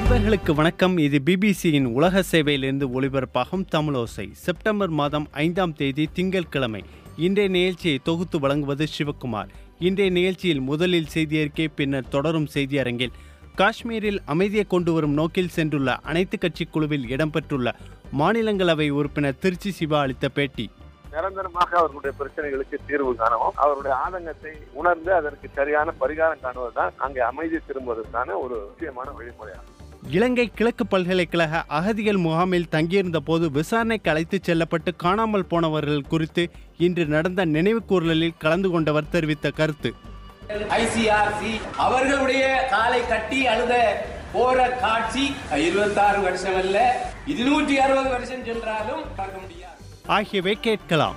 நண்பர்களுக்கு வணக்கம் இது பிபிசியின் உலக சேவையிலிருந்து ஒளிபரப்பாகும் தமிழோசை செப்டம்பர் மாதம் ஐந்தாம் தேதி திங்கட்கிழமை இன்றைய நிகழ்ச்சியை தொகுத்து வழங்குவது சிவக்குமார் இன்றைய நிகழ்ச்சியில் முதலில் செய்தியறிக்கை பின்னர் தொடரும் செய்தியரங்கில் காஷ்மீரில் அமைதியை கொண்டு வரும் நோக்கில் சென்றுள்ள அனைத்து கட்சி குழுவில் இடம்பெற்றுள்ள மாநிலங்களவை உறுப்பினர் திருச்சி சிவா அளித்த பேட்டி நிரந்தரமாக அவர்களுடைய பிரச்சனைகளுக்கு தீர்வு காணவும் அவருடைய ஆதங்கத்தை உணர்ந்து அதற்கு சரியான பரிகாரம் காணுவதுதான் அங்கே அமைதி திரும்புவதற்கான ஒரு முக்கியமான வழிமுறையாகும் இலங்கை கிழக்கு பல்கலைக்கழக அகதிகள் முகாமில் தங்கியிருந்த போது விசாரணைக்கு அழைத்துச் செல்லப்பட்டு காணாமல் போனவர்கள் குறித்து இன்று நடந்த நினைவு கூறலில் கலந்து கொண்டவர் தெரிவித்த கருத்து ஐசிஆர்சி அவர்களுடைய காலை கட்டி அழுத போற காட்சி இருபத்தாறு வருஷம் அல்ல இருநூற்றி அறுபது வருஷம் சென்றாலும் பார்க்க முடியாது ஆகியவை கேட்கலாம்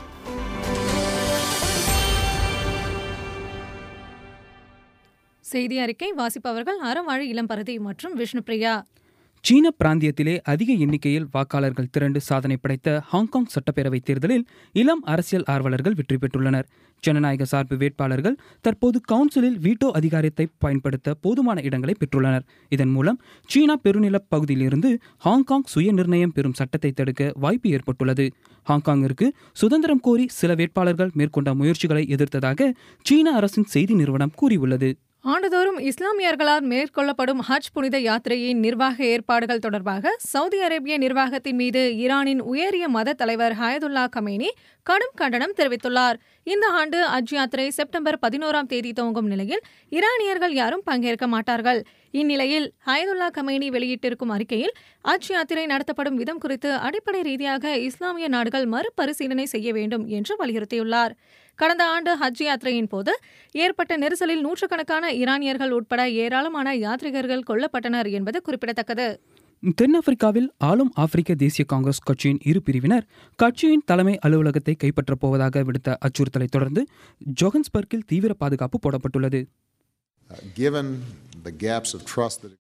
செய்தி அறிக்கை வாசிப்பவர்கள் அறவாழி இளம்பரதி மற்றும் விஷ்ணுபிரியா சீன பிராந்தியத்திலே அதிக எண்ணிக்கையில் வாக்காளர்கள் திரண்டு சாதனை படைத்த ஹாங்காங் சட்டப்பேரவைத் தேர்தலில் இளம் அரசியல் ஆர்வலர்கள் வெற்றி பெற்றுள்ளனர் ஜனநாயக சார்பு வேட்பாளர்கள் தற்போது கவுன்சிலில் வீட்டோ அதிகாரத்தை பயன்படுத்த போதுமான இடங்களை பெற்றுள்ளனர் இதன் மூலம் சீனா பெருநிலப் பகுதியிலிருந்து ஹாங்காங் சுய நிர்ணயம் பெறும் சட்டத்தை தடுக்க வாய்ப்பு ஏற்பட்டுள்ளது ஹாங்காங்கிற்கு சுதந்திரம் கோரி சில வேட்பாளர்கள் மேற்கொண்ட முயற்சிகளை எதிர்த்ததாக சீன அரசின் செய்தி நிறுவனம் கூறியுள்ளது ஆண்டுதோறும் இஸ்லாமியர்களால் மேற்கொள்ளப்படும் ஹஜ் புனித யாத்திரையின் நிர்வாக ஏற்பாடுகள் தொடர்பாக சவுதி அரேபிய நிர்வாகத்தின் மீது ஈரானின் உயரிய மத தலைவர் ஹயதுல்லா கமேனி கடும் கண்டனம் தெரிவித்துள்ளார் இந்த ஆண்டு ஹஜ் யாத்திரை செப்டம்பர் பதினோராம் தேதி துவங்கும் நிலையில் ஈரானியர்கள் யாரும் பங்கேற்க மாட்டார்கள் இந்நிலையில் ஹயதுல்லா கமேனி வெளியிட்டிருக்கும் அறிக்கையில் ஹஜ் யாத்திரை நடத்தப்படும் விதம் குறித்து அடிப்படை ரீதியாக இஸ்லாமிய நாடுகள் மறுபரிசீலனை செய்ய வேண்டும் என்று வலியுறுத்தியுள்ளார் கடந்த ஆண்டு ஹஜ் யாத்திரையின் போது ஏற்பட்ட நெரிசலில் நூற்றுக்கணக்கான ஈரானியர்கள் உட்பட ஏராளமான யாத்ரிகர்கள் கொல்லப்பட்டனர் என்பது குறிப்பிடத்தக்கது தென்னாப்பிரிக்காவில் ஆளும் ஆப்பிரிக்க தேசிய காங்கிரஸ் கட்சியின் இரு பிரிவினர் கட்சியின் தலைமை அலுவலகத்தை கைப்பற்றப் போவதாக விடுத்த அச்சுறுத்தலை தொடர்ந்து ஜோகன்ஸ்பர்க்கில் தீவிர பாதுகாப்பு போடப்பட்டுள்ளது Uh, given the gaps of trust that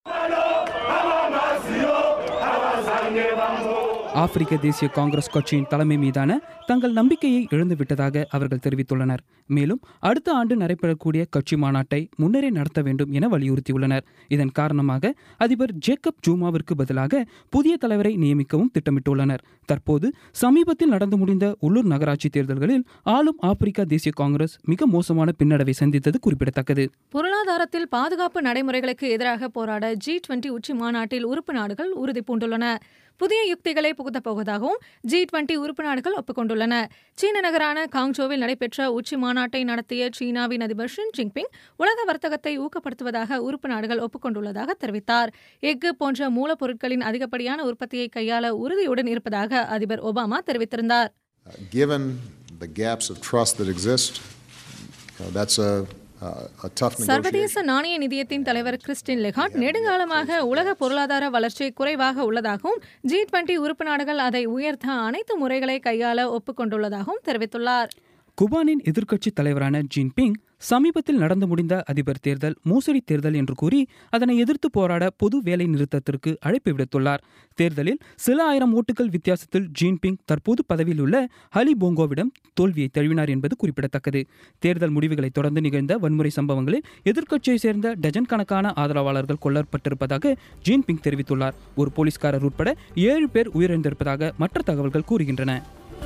ஆப்பிரிக்க தேசிய காங்கிரஸ் கட்சியின் தலைமை மீதான தங்கள் நம்பிக்கையை இழந்துவிட்டதாக அவர்கள் தெரிவித்துள்ளனர் மேலும் அடுத்த ஆண்டு நடைபெறக்கூடிய கட்சி மாநாட்டை முன்னரே நடத்த வேண்டும் என வலியுறுத்தியுள்ளனர் இதன் காரணமாக அதிபர் ஜேக்கப் ஜூமாவிற்கு பதிலாக புதிய தலைவரை நியமிக்கவும் திட்டமிட்டுள்ளனர் தற்போது சமீபத்தில் நடந்து முடிந்த உள்ளூர் நகராட்சி தேர்தல்களில் ஆளும் ஆப்பிரிக்கா தேசிய காங்கிரஸ் மிக மோசமான பின்னடைவை சந்தித்தது குறிப்பிடத்தக்கது பொருளாதாரத்தில் பாதுகாப்பு நடைமுறைகளுக்கு எதிராக போராட ஜி டுவெண்டி உச்சி மாநாட்டில் உறுப்பு நாடுகள் உறுதி பூண்டுள்ளன புதிய யுக்திகளை புகுத்தப் போவதாகவும் ஜி டுவெண்டி உறுப்பு நாடுகள் ஒப்புக்கொண்டுள்ளன சீன நகரான காங்ஜோவில் நடைபெற்ற உச்சி மாநாட்டை நடத்திய சீனாவின் அதிபர் ஷி ஜின்பிங் உலக வர்த்தகத்தை ஊக்கப்படுத்துவதாக உறுப்பு நாடுகள் ஒப்புக்கொண்டுள்ளதாக தெரிவித்தார் எஃகு போன்ற மூலப்பொருட்களின் அதிகப்படியான உற்பத்தியை கையாள உறுதியுடன் இருப்பதாக அதிபர் ஒபாமா தெரிவித்திருந்தார் Uh, given the gaps of trust that exist, uh, that's a, uh, a tough negotiation. சர்வதேச நாணய நிதியத்தின் தலைவர் கிறிஸ்டின் லெகாட் நெடுங்காலமாக உலக பொருளாதார வளர்ச்சி குறைவாக உள்ளதாகவும் ஜி டுவெண்டி உறுப்பு நாடுகள் அதை உயர்த்த அனைத்து முறைகளை கையாள ஒப்புக்கொண்டுள்ளதாகவும் தெரிவித்துள்ளார் குபானின் எதிர்க்கட்சி தலைவரான ஜின்பிங் சமீபத்தில் நடந்து முடிந்த அதிபர் தேர்தல் மோசடி தேர்தல் என்று கூறி அதனை எதிர்த்து போராட பொது வேலை நிறுத்தத்திற்கு அழைப்பு விடுத்துள்ளார் தேர்தலில் சில ஆயிரம் ஓட்டுகள் வித்தியாசத்தில் ஜின்பிங் தற்போது பதவியில் உள்ள ஹலி போங்கோவிடம் தோல்வியை தழுவினார் என்பது குறிப்பிடத்தக்கது தேர்தல் முடிவுகளை தொடர்ந்து நிகழ்ந்த வன்முறை சம்பவங்களில் எதிர்க்கட்சியை சேர்ந்த டஜன் கணக்கான ஆதரவாளர்கள் கொல்லப்பட்டிருப்பதாக ஜின்பிங் தெரிவித்துள்ளார் ஒரு போலீஸ்காரர் உட்பட ஏழு பேர் உயிரிழந்திருப்பதாக மற்ற தகவல்கள் கூறுகின்றன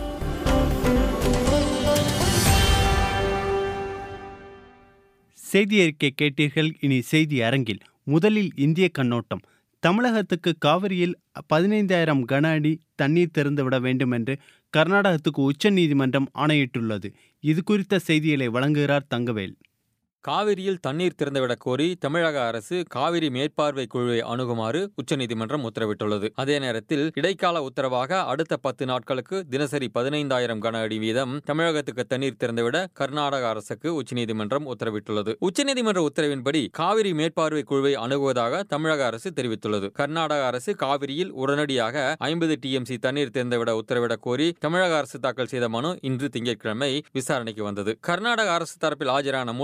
செய்தி அறிக்கை கேட்டீர்கள் இனி செய்தி அரங்கில் முதலில் இந்திய கண்ணோட்டம் தமிழகத்துக்கு காவிரியில் பதினைந்தாயிரம் கன அடி தண்ணீர் திறந்துவிட வேண்டும் என்று கர்நாடகத்துக்கு உச்சநீதிமன்றம் ஆணையிட்டுள்ளது இது குறித்த செய்திகளை வழங்குகிறார் தங்கவேல் காவிரியில் தண்ணீர் திறந்துவிடக் கோரி தமிழக அரசு காவிரி மேற்பார்வை குழுவை அணுகுமாறு உச்சநீதிமன்றம் உத்தரவிட்டுள்ளது அதே நேரத்தில் இடைக்கால உத்தரவாக அடுத்த பத்து நாட்களுக்கு தினசரி பதினைந்தாயிரம் கன அடி வீதம் தமிழகத்துக்கு தண்ணீர் திறந்துவிட கர்நாடக அரசுக்கு உச்சநீதிமன்றம் உத்தரவிட்டுள்ளது உச்சநீதிமன்ற உத்தரவின்படி காவிரி மேற்பார்வை குழுவை அணுகுவதாக தமிழக அரசு தெரிவித்துள்ளது கர்நாடக அரசு காவிரியில் உடனடியாக ஐம்பது டிஎம்சி தண்ணீர் திறந்துவிட உத்தரவிடக் கோரி தமிழக அரசு தாக்கல் செய்த மனு இன்று திங்கட்கிழமை விசாரணைக்கு வந்தது கர்நாடக அரசு தரப்பில் ஆஜரான மூத்த வழக்கறிஞர்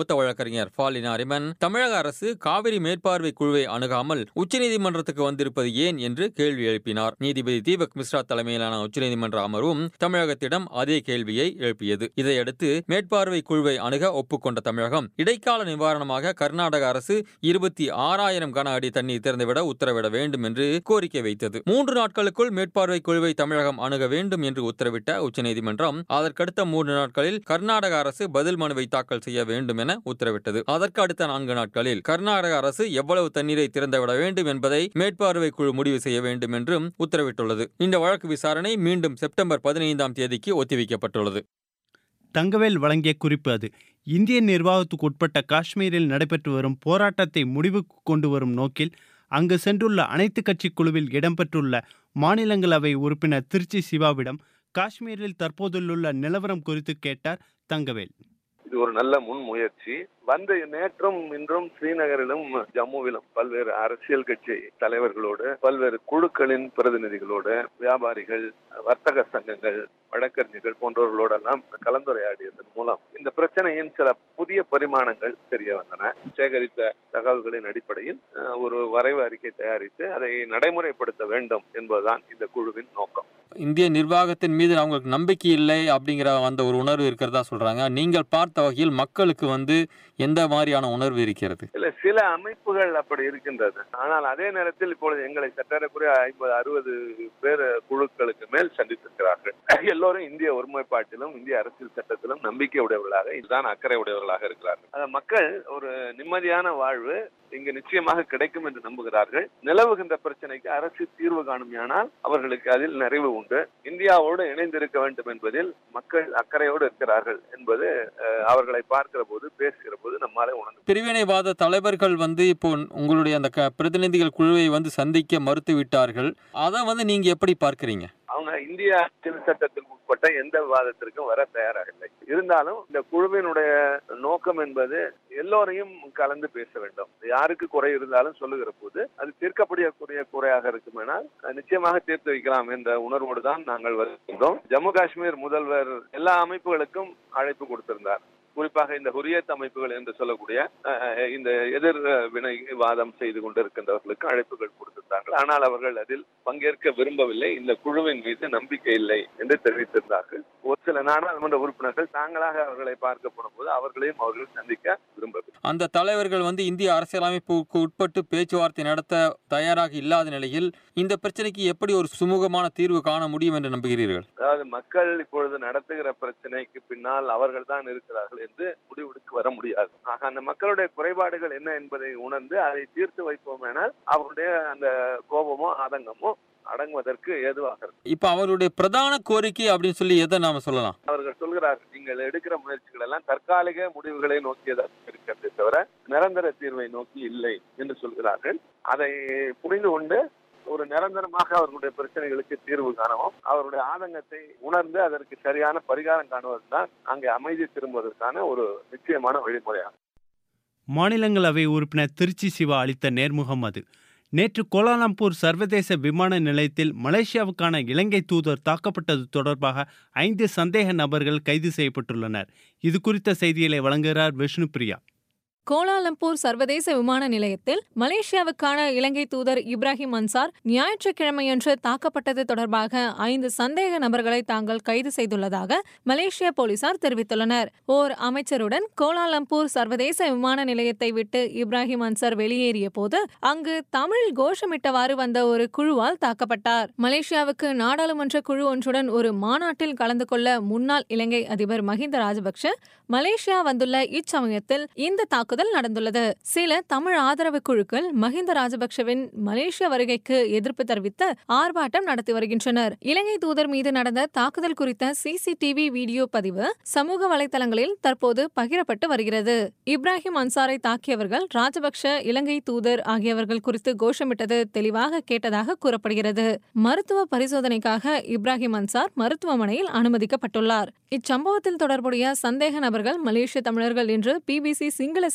வழக்கறிஞர் ஃபாலினா அரிமன் தமிழக அரசு காவிரி மேற்பார்வை குழுவை அணுகாமல் உச்சநீதிமன்றத்துக்கு வந்திருப்பது ஏன் என்று கேள்வி எழுப்பினார் நீதிபதி தீபக் மிஸ்ரா தலைமையிலான உச்சநீதிமன்ற அமர்வும் தமிழகத்திடம் அதே கேள்வியை எழுப்பியது இதையடுத்து மேற்பார்வை குழுவை அணுக ஒப்புக்கொண்ட தமிழகம் இடைக்கால நிவாரணமாக கர்நாடக அரசு இருபத்தி ஆறாயிரம் கன அடி தண்ணீர் திறந்துவிட உத்தரவிட வேண்டும் என்று கோரிக்கை வைத்தது மூன்று நாட்களுக்குள் மேற்பார்வை குழுவை தமிழகம் அணுக வேண்டும் என்று உத்தரவிட்ட உச்சநீதிமன்றம் அதற்கடுத்த மூன்று நாட்களில் கர்நாடக அரசு பதில் மனுவை தாக்கல் செய்ய வேண்டும் என உத்தரவிட்டது அதற்கு அடுத்த நான்கு நாட்களில் கர்நாடக அரசு எவ்வளவு தண்ணீரை திறந்துவிட வேண்டும் என்பதை மேற்பார்வை குழு முடிவு செய்ய வேண்டும் என்றும் உத்தரவிட்டுள்ளது இந்த வழக்கு விசாரணை மீண்டும் செப்டம்பர் பதினைந்தாம் தேதிக்கு ஒத்திவைக்கப்பட்டுள்ளது தங்கவேல் வழங்கிய குறிப்பு அது இந்திய நிர்வாகத்துக்கு உட்பட்ட காஷ்மீரில் நடைபெற்று வரும் போராட்டத்தை முடிவுக்கு கொண்டு வரும் நோக்கில் அங்கு சென்றுள்ள அனைத்து கட்சி குழுவில் இடம்பெற்றுள்ள மாநிலங்களவை உறுப்பினர் திருச்சி சிவாவிடம் காஷ்மீரில் தற்போதுள்ள நிலவரம் குறித்து கேட்டார் தங்கவேல் இது ஒரு நல்ல முன்முயற்சி வந்து நேற்றும் இன்றும் ஸ்ரீநகரிலும் ஜம்முவிலும் பல்வேறு அரசியல் கட்சி தலைவர்களோடு பல்வேறு குழுக்களின் பிரதிநிதிகளோடு வியாபாரிகள் வர்த்தக சங்கங்கள் வழக்கறிஞர்கள் போன்றவர்களோடெல்லாம் கலந்துரையாடியதன் மூலம் இந்த பிரச்சனையின் சில புதிய பரிமாணங்கள் தெரிய வந்தன சேகரித்த தகவல்களின் அடிப்படையில் அஹ், ஒரு வரைவு அறிக்கை தயாரித்து அதை நடைமுறைப்படுத்த வேண்டும் என்பதுதான் இந்த குழுவின் நோக்கம் இந்திய நிர்வாகத்தின் மீது அவங்களுக்கு நம்பிக்கை இல்லை அப்படிங்கிற அந்த ஒரு உணர்வு இருக்கிறதா சொல்றாங்க நீங்கள் பார்த்த வகையில் மக்களுக்கு வந்து எந்த மாதிரியான உணர்வு இருக்கிறது இல்ல சில அமைப்புகள் அப்படி இருக்கின்றது ஆனால் அதே நேரத்தில் இப்பொழுது எங்களை சற்றேறக்குறைய ஐம்பது அறுபது பேர் குழுக்களுக்கு மேல் சந்தித்திருக்கிறார்கள் எல்லோரும் இந்திய ஒருமைப்பாட்டிலும் இந்திய அரசியல் சட்டத்திலும் நம்பிக்கை உடையவர்களாக இதுதான் அக்கறை உடையவர்களாக இருக்கிறார்கள் அத மக்கள் ஒரு நிம்மதியான வாழ்வு இங்கு நிச்சயமாக கிடைக்கும் என்று நம்புகிறார்கள் நிலவுகின்ற பிரச்சனைக்கு அரசு தீர்வு காணுமானால் அவர்களுக்கு அதில் நிறைவு உண்டு இந்தியாவோடு இணைந்திருக்க வேண்டும் என்பதில் மக்கள் அக்கறையோடு இருக்கிறார்கள் என்பது அஹ், அவர்களை பார்க்கிற போது பேசுகிற போது நம்மாலே உணர்ந்து பிரிவினைவாத தலைவர்கள் வந்து இப்போ உங்களுடைய அந்த க- பிரதிநிதிகள் குழுவை வந்து சந்திக்க மறுத்து விட்டார்கள் அதை வந்து நீங்க எப்படி பார்க்கறீங்க அவங்க இந்திய அரசியல் சட்டத்திற்கு உட்பட்ட எந்த விவாதத்திற்கும் வர தயாராகவில்லை இருந்தாலும் இந்த குழுவினுடைய நோக்கம் என்பது எல்லோரையும் கலந்து பேச வேண்டும் யாருக்கு குறை இருந்தாலும் சொல்லுகிற போது அது தீர்க்கப்படக்கூடிய குறையாக இருக்குமானால் அஹ், நிச்சயமாக தீர்த்து வைக்கலாம் என்ற உணர்வோடு தான் நாங்கள் வருகின்றோம் ஜம்மு காஷ்மீர் முதல்வர் எல்லா அமைப்புகளுக்கும் அழைப்பு கொடுத்திருந்தார் குறிப்பாக இந்த ஹுரியத் அமைப்புகள் என்று சொல்லக்கூடிய அஹ், இந்த எதிர் வினை வாதம் செய்து கொண்டிருக்கின்றவர்களுக்கு அழைப்புகள் கொடுத்திருந்தார்கள் ஆனால் அவர்கள் அதில் பங்கேற்க விரும்பவில்லை இந்த குழுவின் மீது நம்பிக்கை இல்லை என்று தெரிவித்திருந்தார்கள் ஒரு சில நாடாளுமன்ற உறுப்பினர்கள் தாங்களாக அவர்களை பார்க்க போனபோது அவர்களையும் அவர்கள் சந்திக்க விரும்பவில்லை அந்த தலைவர்கள் வந்து இந்திய அரசியலமைப்புக்கு உட்பட்டு பேச்சுவார்த்தை நடத்த தயாராக இல்லாத நிலையில் இந்த பிரச்சனைக்கு எப்படி ஒரு சுமூகமான தீர்வு காண முடியும் என்று நம்புகிறீர்கள் அதாவது மக்கள் இப்பொழுது நடத்துகிற பிரச்சனைக்கு பின்னால் அவர்கள் தான் இருக்கிறார்கள் என்று முடிவெடுக்க வர முடியாது ஆக அந்த மக்களுடைய குறைபாடுகள் என்ன என்பதை உணர்ந்து அதை தீர்த்து வைப்போமேனால் அவருடைய அந்த கோபமோ ஆதங்கமோ அடங்குவதற்கு ஏதுவாக இருக்கும் இப்ப அவருடைய பிரதான கோரிக்கை அப்படின்னு சொல்லி எதை நாம சொல்லலாம் அவர்கள் சொல்கிறார்கள் நீங்கள் எடுக்கிற முயற்சிகள் எல்லாம் தற்காலிக முடிவுகளை நோக்கியதாக இருக்கிறதே தவிர நிரந்தர தீர்வை நோக்கி இல்லை என்று சொல்கிறார்கள் அதை புரிந்து கொண்டு ஒரு நிரந்தரமாக அவர்களுடைய பிரச்சனைகளுக்கு தீர்வு காணவும் அவருடைய ஆதங்கத்தை உணர்ந்து அதற்கு சரியான பரிகாரம் காணுவதுதான் அங்கே அமைதி திரும்புவதற்கான ஒரு நிச்சயமான வழிமுறையாகும் மாநிலங்களவை உறுப்பினர் திருச்சி சிவா அளித்த நேர்முகம் அது நேற்று கோலாலம்பூர் சர்வதேச விமான நிலையத்தில் மலேசியாவுக்கான இலங்கை தூதர் தாக்கப்பட்டது தொடர்பாக ஐந்து சந்தேக நபர்கள் கைது செய்யப்பட்டுள்ளனர் இது குறித்த செய்திகளை வழங்குகிறார் விஷ்ணு பிரியா கோலாலம்பூர் சர்வதேச விமான நிலையத்தில் மலேசியாவுக்கான இலங்கை தூதர் இப்ராஹிம் அன்சார் ஞாயிற்றுக்கிழமையன்று தாக்கப்பட்டது தொடர்பாக ஐந்து சந்தேக நபர்களை தாங்கள் கைது செய்துள்ளதாக மலேசிய போலீசார் தெரிவித்துள்ளனர் ஓர் அமைச்சருடன் கோலாலம்பூர் சர்வதேச விமான நிலையத்தை விட்டு இப்ராஹிம் அன்சார் வெளியேறிய போது அங்கு தமிழில் கோஷமிட்டவாறு வந்த ஒரு குழுவால் தாக்கப்பட்டார் மலேசியாவுக்கு நாடாளுமன்ற குழு ஒன்றுடன் ஒரு மாநாட்டில் கலந்து கொள்ள முன்னாள் இலங்கை அதிபர் மஹிந்த ராஜபக்ஷ மலேசியா வந்துள்ள இச்சமயத்தில் இந்த தாக்குதல் நடந்துள்ளது சில தமிழ் ஆதரவு குழுக்கள் மஹிந்த ராஜபக்ஷவின் மலேசிய வருகைக்கு எதிர்ப்பு தெரிவித்து ஆர்ப்பாட்டம் நடத்தி வருகின்றனர் இலங்கை தூதர் மீது நடந்த தாக்குதல் குறித்த சிசிடிவி வீடியோ பதிவு சமூக வலைதளங்களில் தற்போது பகிரப்பட்டு வருகிறது இப்ராஹிம் அன்சாரை தாக்கியவர்கள் ராஜபக்ஷ இலங்கை தூதர் ஆகியவர்கள் குறித்து கோஷமிட்டது தெளிவாக கேட்டதாக கூறப்படுகிறது மருத்துவ பரிசோதனைக்காக இப்ராஹிம் அன்சார் மருத்துவமனையில் அனுமதிக்கப்பட்டுள்ளார் இச்சம்பவத்தில் தொடர்புடைய சந்தேக நபர்கள் மலேசிய தமிழர்கள் என்று பிபிசி சிங்கள சேவை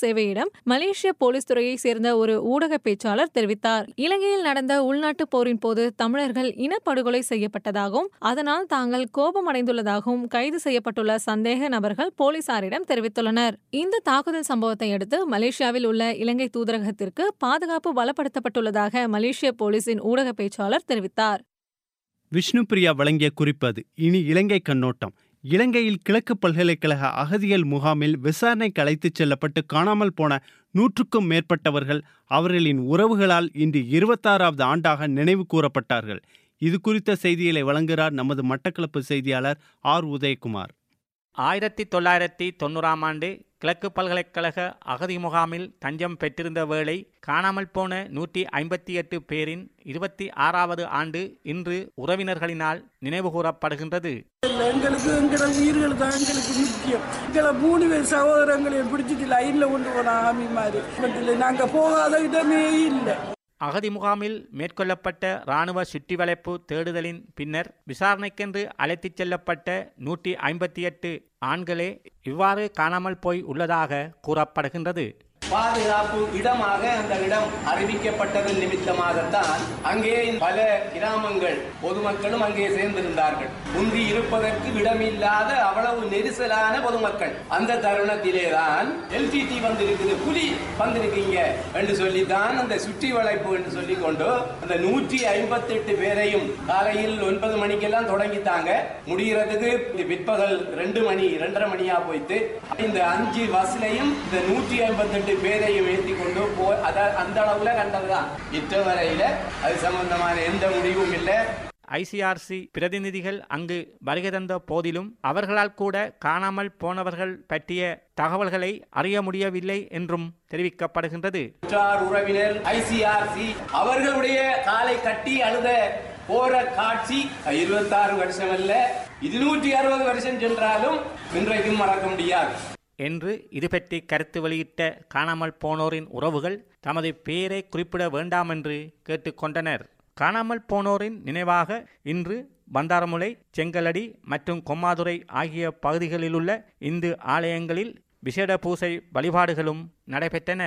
சேவையிடம் மலேசிய போலீஸ் துறையை சேர்ந்த ஒரு ஊடக பேச்சாளர் தெரிவித்தார் இலங்கையில் நடந்த உள்நாட்டு போரின் போது தமிழர்கள் இனப்படுகொலை செய்யப்பட்டதாகவும் அதனால் தாங்கள் கோபமடைந்துள்ளதாகவும் கைது செய்யப்பட்டுள்ள சந்தேக நபர்கள் போலீசாரிடம் தெரிவித்துள்ளனர் இந்த தாக்குதல் சம்பவத்தை அடுத்து மலேசியாவில் உள்ள இலங்கை தூதரகத்திற்கு பாதுகாப்பு பலப்படுத்தப்பட்டுள்ளதாக மலேசிய போலீசின் ஊடக பேச்சாளர் தெரிவித்தார் விஷ்ணுபிரியா வழங்கிய குறிப்பது இனி இலங்கை கண்ணோட்டம் இலங்கையில் கிழக்கு பல்கலைக்கழக அகதிகள் முகாமில் விசாரணைக்கு அழைத்துச் செல்லப்பட்டு காணாமல் போன நூற்றுக்கும் மேற்பட்டவர்கள் அவர்களின் உறவுகளால் இன்று இருபத்தாறாவது ஆண்டாக நினைவு கூறப்பட்டார்கள் இது குறித்த செய்திகளை வழங்குகிறார் நமது மட்டக்களப்பு செய்தியாளர் ஆர் உதயகுமார் ஆயிரத்தி தொள்ளாயிரத்தி தொண்ணூறாம் ஆண்டு கிழக்கு பல்கலைக்கழக அகதி முகாமில் தஞ்சம் பெற்றிருந்த வேளை காணாமல் போன நூற்றி ஐம்பத்தி எட்டு பேரின் இருபத்தி ஆறாவது ஆண்டு இன்று உறவினர்களினால் நினைவு கூறப்படுகின்றது எங்களுக்கு எங்களோட உயிர்கள் தான் எங்களுக்கு முக்கியம் எங்களை மூணு பேர் சகோதரங்களையும் பிடிச்சிட்டு லைன்ல கொண்டு போன ஆமி மாதிரி நாங்க போகாத இடமே இல்லை அகதி முகாமில் மேற்கொள்ளப்பட்ட இராணுவ சுற்றிவளைப்பு தேடுதலின் பின்னர் விசாரணைக்கென்று அழைத்துச் செல்லப்பட்ட நூற்றி ஐம்பத்தி எட்டு ஆண்களே இவ்வாறு காணாமல் போய் உள்ளதாக கூறப்படுகின்றது பாதுகாப்பு இடமாக அந்த இடம் அறிவிக்கப்பட்டதன் நிமித்தமாகத்தான் அங்கே பல கிராமங்கள் பொதுமக்களும் அங்கே சேர்ந்திருந்தார்கள் முந்தி இருப்பதற்கு இடமில்லாத அவ்வளவு நெரிசலான பொதுமக்கள் அந்த தருணத்திலேதான் எல்டிடி வந்திருக்குது புலி வந்திருக்கீங்க என்று சொல்லித்தான் அந்த சுற்றி வளைப்பு என்று சொல்லிக் கொண்டு அந்த நூற்றி ஐம்பத்தி எட்டு பேரையும் காலையில் ஒன்பது மணிக்கெல்லாம் தொடங்கித்தாங்க முடிகிறதுக்கு பிற்பகல் ரெண்டு மணி ரெண்டரை மணியா போயிட்டு இந்த அஞ்சு பஸ்லையும் இந்த நூற்றி ஐம்பத்தி எட்டு பேரையும் ஏற்றி கொண்டு போ அத அந்த அளவுல கண்டதுதான் இற்ற வரையில அது சம்பந்தமான எந்த முடிவும் இல்லை ஐசிஆர்சி பிரதிநிதிகள் அங்கு வருகை தந்த போதிலும் அவர்களால் கூட காணாமல் போனவர்கள் பற்றிய தகவல்களை அறிய முடியவில்லை என்றும் தெரிவிக்கப்படுகின்றது உற்றார் உறவினர் ஐசிஆர்சி அவர்களுடைய காலை கட்டி அழுத போற காட்சி இருபத்தாறு வருஷம் அல்ல இருநூற்றி அறுபது வருஷம் சென்றாலும் இன்றைக்கும் மறக்க முடியாது என்று இது பற்றி கருத்து வெளியிட்ட காணாமல் போனோரின் உறவுகள் தமது பெயரை குறிப்பிட வேண்டாம் என்று கேட்டுக்கொண்டனர் காணாமல் போனோரின் நினைவாக இன்று பந்தாரமுலை செங்கலடி மற்றும் கொம்மாதுரை ஆகிய பகுதிகளிலுள்ள இந்து ஆலயங்களில் விசேட பூசை வழிபாடுகளும் நடைபெற்றன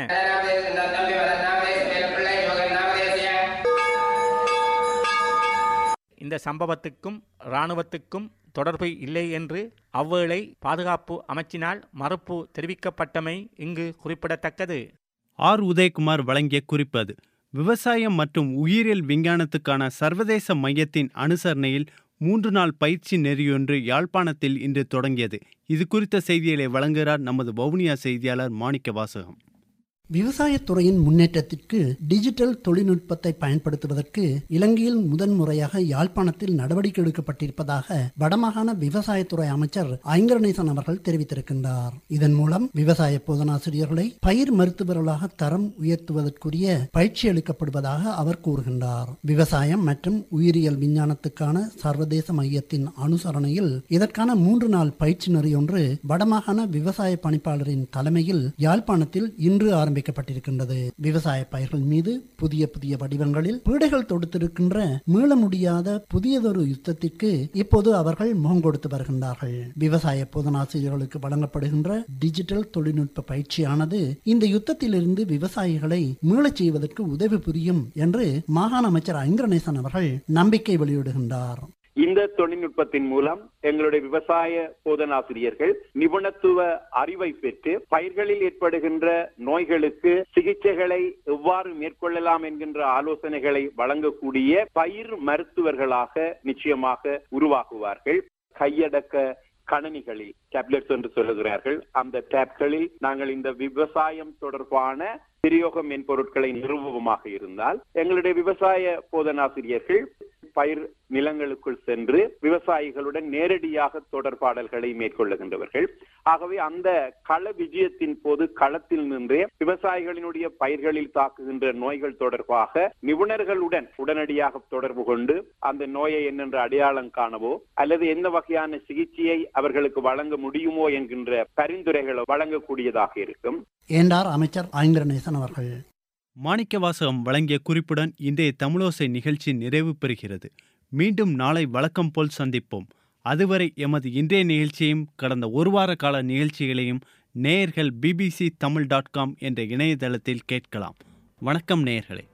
இந்த சம்பவத்துக்கும் இராணுவத்துக்கும் தொடர்பு இல்லை என்று அவ்வேளை பாதுகாப்பு அமைச்சினால் மறுப்பு தெரிவிக்கப்பட்டமை இங்கு குறிப்பிடத்தக்கது ஆர் உதயகுமார் வழங்கிய குறிப்பது விவசாயம் மற்றும் உயிரியல் விஞ்ஞானத்துக்கான சர்வதேச மையத்தின் அனுசரணையில் மூன்று நாள் பயிற்சி நெறியொன்று யாழ்ப்பாணத்தில் இன்று தொடங்கியது இது குறித்த செய்திகளை வழங்குகிறார் நமது வவுனியா செய்தியாளர் மாணிக்க வாசகம் விவசாயத்துறையின் முன்னேற்றத்திற்கு டிஜிட்டல் தொழில்நுட்பத்தை பயன்படுத்துவதற்கு இலங்கையில் முதன்முறையாக யாழ்ப்பாணத்தில் நடவடிக்கை எடுக்கப்பட்டிருப்பதாக வடமாகாண விவசாயத்துறை அமைச்சர் ஐங்கரநேசன் அவர்கள் தெரிவித்திருக்கின்றார் இதன் மூலம் விவசாய போதனாசிரியர்களை பயிர் மருத்துவர்களாக தரம் உயர்த்துவதற்குரிய பயிற்சி அளிக்கப்படுவதாக அவர் கூறுகின்றார் விவசாயம் மற்றும் உயிரியல் விஞ்ஞானத்துக்கான சர்வதேச மையத்தின் அனுசரணையில் இதற்கான மூன்று நாள் பயிற்சி நெறியொன்று வடமாகாண விவசாய பணிப்பாளரின் தலைமையில் யாழ்ப்பாணத்தில் இன்று ஆரம்பிக்கப்பட்டது விவசாய பயிர்கள் மீது புதிய புதிய வடிவங்களில் பீடைகள் தொடுத்திருக்கின்ற மீள முடியாத புதியதொரு யுத்தத்திற்கு இப்போது அவர்கள் முகம் கொடுத்து வருகின்றார்கள் விவசாய போதனாசிரியர்களுக்கு வழங்கப்படுகின்ற டிஜிட்டல் தொழில்நுட்ப பயிற்சியானது இந்த யுத்தத்திலிருந்து விவசாயிகளை மீளச் செய்வதற்கு உதவி புரியும் என்று மாகாண அமைச்சர் ஐங்கரநேசன் அவர்கள் நம்பிக்கை வெளியிடுகின்றார் இந்த தொழில்நுட்பத்தின் மூலம் எங்களுடைய விவசாய போதனாசிரியர்கள் நிபுணத்துவ அறிவை பெற்று பயிர்களில் ஏற்படுகின்ற நோய்களுக்கு சிகிச்சைகளை எவ்வாறு மேற்கொள்ளலாம் என்கின்ற ஆலோசனைகளை வழங்கக்கூடிய பயிர் மருத்துவர்களாக நிச்சயமாக உருவாகுவார்கள் கையடக்க கணனிகளில் டேப்லெட்ஸ் என்று சொல்லுகிறார்கள் அந்த டேப்களில் நாங்கள் இந்த விவசாயம் தொடர்பான விநியோக மென்பொருட்களை நிறுவுவமாக இருந்தால் எங்களுடைய விவசாய போதனாசிரியர்கள் பயிர் நிலங்களுக்குள் சென்று விவசாயிகளுடன் நேரடியாக தொடர்பாடல்களை மேற்கொள்ளுகின்றவர்கள் ஆகவே அந்த கள விஜயத்தின் போது களத்தில் நின்றே விவசாயிகளினுடைய பயிர்களில் தாக்குகின்ற நோய்கள் தொடர்பாக நிபுணர்களுடன் உடனடியாக தொடர்பு கொண்டு அந்த நோயை என்னென்று அடையாளம் காணவோ அல்லது எந்த வகையான சிகிச்சையை அவர்களுக்கு வழங்க முடியுமோ என்கின்ற பரிந்துரைகளை வழங்கக்கூடியதாக இருக்கும் என்றார் அமைச்சர் ஐங்கரநேசன் அவர்கள் மாணிக்கவாசகம் வழங்கிய குறிப்புடன் இன்றைய தமிழோசை நிகழ்ச்சி நிறைவு பெறுகிறது மீண்டும் நாளை வழக்கம் போல் சந்திப்போம் அதுவரை எமது இன்றைய நிகழ்ச்சியையும் கடந்த ஒரு வார கால நிகழ்ச்சிகளையும் நேயர்கள் பிபிசி தமிழ் டாட் காம் என்ற இணையதளத்தில் கேட்கலாம் வணக்கம் நேயர்களே